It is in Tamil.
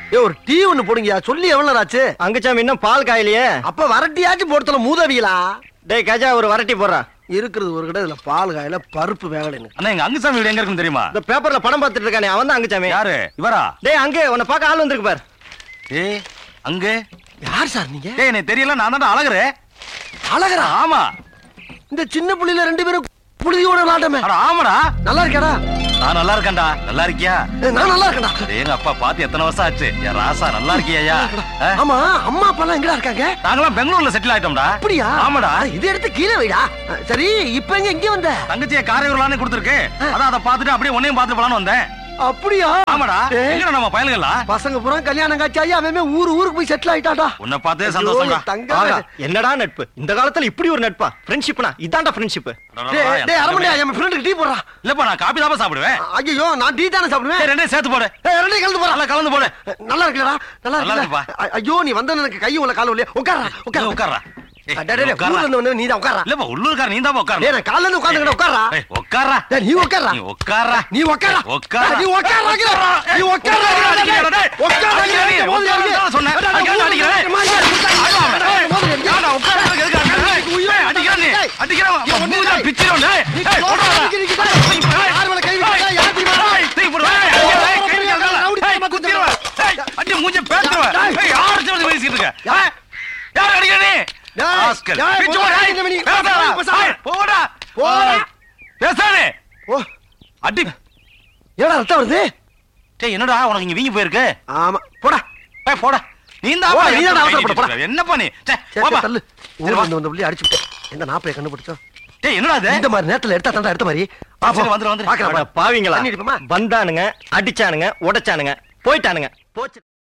ஏ ஒரு டீ ஒண்ணு போடுங்கயா சொல்லி எவ்வளவு நேரம் ஆச்சு அங்குச்சாமி இன்னும் பால் காயிலையே அப்ப வரட்டியாச்சும் போடுத்தல மூதவியலா டேய் கஜா ஒரு வரட்டி போடுறா இருக்கிறது ஒரு கடை இதுல பால் காயில பருப்பு வேகலை எனக்கு அண்ணா எங்க அங்குசாமி வீடு எங்க இருக்குன்னு தெரியுமா இந்த பேப்பர்ல படம் பார்த்துட்டு இருக்கானே அவன் தான் அங்குச்சாமி யாரு இவரா டேய் அங்கே உன்னை பார்க்க ஆள் வந்திருக்கு பாரு ஏய் அங்க யார் சார் நீங்க ஏய் எனக்கு தெரியல நான் தான் அழகுற அழகரா ஆமா இந்த சின்ன புள்ளையில ரெண்டு பேரும் புழுதியோட விளாட்டமே அட ஆமாடா நல்லா இருக்கேடா நான் நல்லா இருக்கேன்டா நல்லா இருக்கியா ஏ, நான் நல்லா இருக்கேன்டா அடே, எங்க அப்பா பார்த்து எத்தனை வருஷம் ஆச்சு என் ராசா நல்லா இருக்கியா ஆமா அம்மா அப்பா எல்லாம் எங்கடா இருக்காங்க நாங்களாம் பெங்களூர்ல செட்டில் ஆயிட்டோம்டா அப்படியா ஆமாடா அட, இதை எடுத்து கீழே வைடா அஹ், சரி இப்ப எங்க இங்க வந்த தங்கச்சியை காரையூர்லான்னு கொடுத்துருக்கு அதான் அதை பார்த்துட்டு அப்படியே உன்னையும் பார்த்துட்டு போலான்னு வந்தேன் அப்படியா ஆமாடா ஏய், எங்கடா நம்ம பயலுங்களா பசங்க பூரா கல்யாணம் காட்சி அவன் ஊரு ஊருக்கு போய் செட்டில் ஆயிட்டாடா உன்னை பார்த்தே ஐயோ, சந்தோஷம்டா என் தங்கம். ஆகா, என்னடா நட்பு இந்த காலத்துல இப்படி ஒரு நட்பா ஃப்ரெண்ட்ஷிப்னா இதான்டா ஃப்ரெண்ட்ஷிப் டேய், டேய், அரமணியா, என் ஃப்ரெண்டுக்கு டீ போடுறா இல்லப்பா நான் காபி தான் சாப்பிடுவேன் ஐயோ நான் டீ தானே சாப்பிடுவேன் சரி, ரெண்டையும் சேர்த்து போடு ஏய், ரெண்டையும் கலந்து போறா நல்லா கலந்து போடு நல்லா இருக்குல்லடா நல்லா நல்லா இருக்குல்ல இருக்குப்பா. அ- ஐயோ நீ வந்த எனக்கு கை உள்ள கால இல்லையா உட்காரா நீ உட்கார உட்கார்றா ஏய், டேய், டேய், டேய், உட்கார்றா. ஊர்ல இருந்து வந்து நீ தான் உட்காரா இல்லப்பா உள்ளூர்கார நீ தான் டேய் உட்காரணும் நான் காலைல இருந்து உட்கார்ந்துக்கிட்ட உட்காரா ஏய், உட்கார்றா டேய் நீ உட்காரா நீ உட்கார்றா நீ உட்காரா உட்காரா. நீ உட்காரா நீ உட்காரா அடிக்கிறா, டேய். அடிக்கிறா நீ, உட்காரா தான் சொன்னேன். அடிக்கிறா, அடிக்கிறா, டேய். ஆமா, டேய். ஏன்டா, உட்கார்றதுக்கு எதுக்கு அடிக்கிற? டேய், டேய், அடிக்கிறா நீ. அடிக்கிறா, அவன் மூஞ்சில பிச்சிரும், டேய். டேய், போடுறா. டேய், தூக்கி போடு, டேய், அடிக்கிறா, டேய், கை வைக்காத. டேய், குத்திருவேன். டேய், அடி, மூஞ்சிய பேத்துருவேன். டேய், யார் அடிச்சு வந்து பேசிட்டு இருக்க? டேய், யார் அடிக்கிற நீ? டேய், ராஸ்கல். டேய், பிச்சு போடு, போடா, டேய். இந்த மணி. பேசாதடா. பேசாத. டேய், போடா. போடா. பேசாதே. ஓ அடி. ஏடா ரத்தம் வருது டேய், என்னடா உனக்கு இங்க வீங்கி போயிருக்கு ஆமா போடா ஏய், போடா நீ தான் போடா, அப்பா நீ தான் கை அவசரப்பட, நீட்டிட்டு போடா. இருக்க. என்னப்பா நீ சே, சரி, போப்பா. சரி, தள்ளு சரி, ஊர்ல வா. இருந்து வந்த புள்ளி அடிச்சு விட்டேன் எந்த நாப்பைய கண்டுபிடிச்சோம் டேய், என்னடா இது இந்த மாதிரி நேரத்துல எடுத்தா தாண்டா எடுத்த மாதிரி வா, போ. சரி, வந்துரு, வந்துரு. பார்க்கறேன், அட பா. பாவிங்களா தண்ணி அடிப்போமா? வந்தானுங்க அடிச்சானுங்க உடைச்சானுங்க போயிட்டானுங்க போச்சு